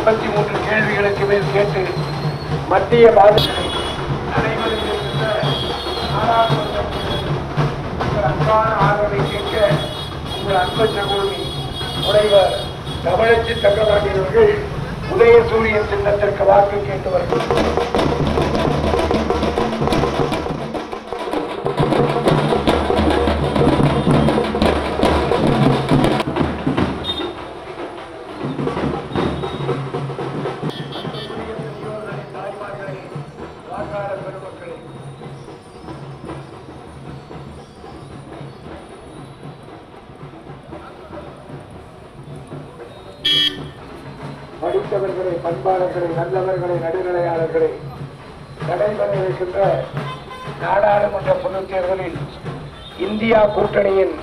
ஐம்பத்தி மூன்று கேள்விகளுக்கு மேல் கேட்டு மத்திய பாஜக நடைபெறுகின்ற நாடாளுமன்ற உங்கள் அன்பான ஆதரவை கேட்க உங்கள் அன்பு சகோதரி முனைவர் தமிழச்சி தங்கராஜன் அவர்கள் உதயசூரியன் சின்னத்திற்கு வாக்கு கேட்டு வருகிறார் தாய்மார்களே வாக்காளர் பெருமக்களே படித்தவர்களை பண்பாளர்களை நல்லவர்களை நடுநிலையாளர்களை நடைபெற இருக்கின்ற நாடாளுமன்ற பொதுத் தேர்தலில் இந்தியா கூட்டணியின்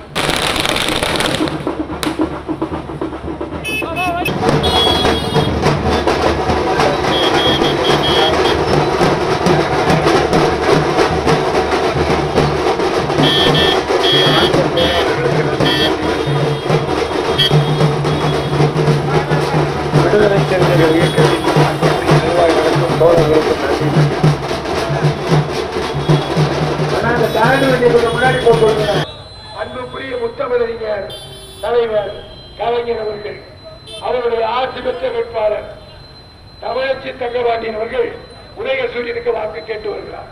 விடுதலை சிறுத்தைகள் இயக்கத்தின் நிர்வாகிகளுக்கும் தோழர்களுக்கும் நன்றி ஆனா, அந்த தாண்டி வண்டியை கொஞ்சம் முன்னாடி போட்டு விடுங்க. அன்புக்குரிய முத்தமிழறிஞர் தலைவர் கலைஞர் அவர்கள் அவருடைய ஆட்சி பெற்ற வேட்பாளர் தமிழச்சி தங்கபாண்டியன் அவர்கள் உதயசூரியனுக்கு வாக்கு கேட்டு வருகிறார்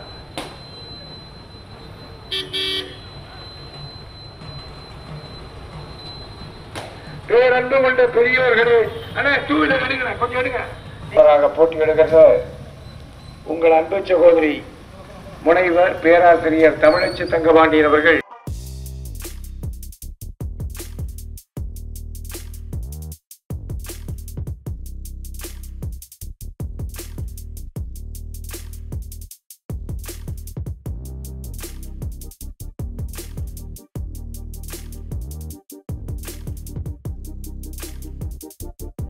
பேரன்பு கொண்ட பெரியோர்களே அண்ணா டூ வீலர் எடுங்க கொஞ்சம் எடுங்க போட்டியிடுகிறது உங்கள் அன்பு சகோதரி முனைவர் பேராசிரியர் தமிழச்சி தங்கபாண்டியன் அவர்கள்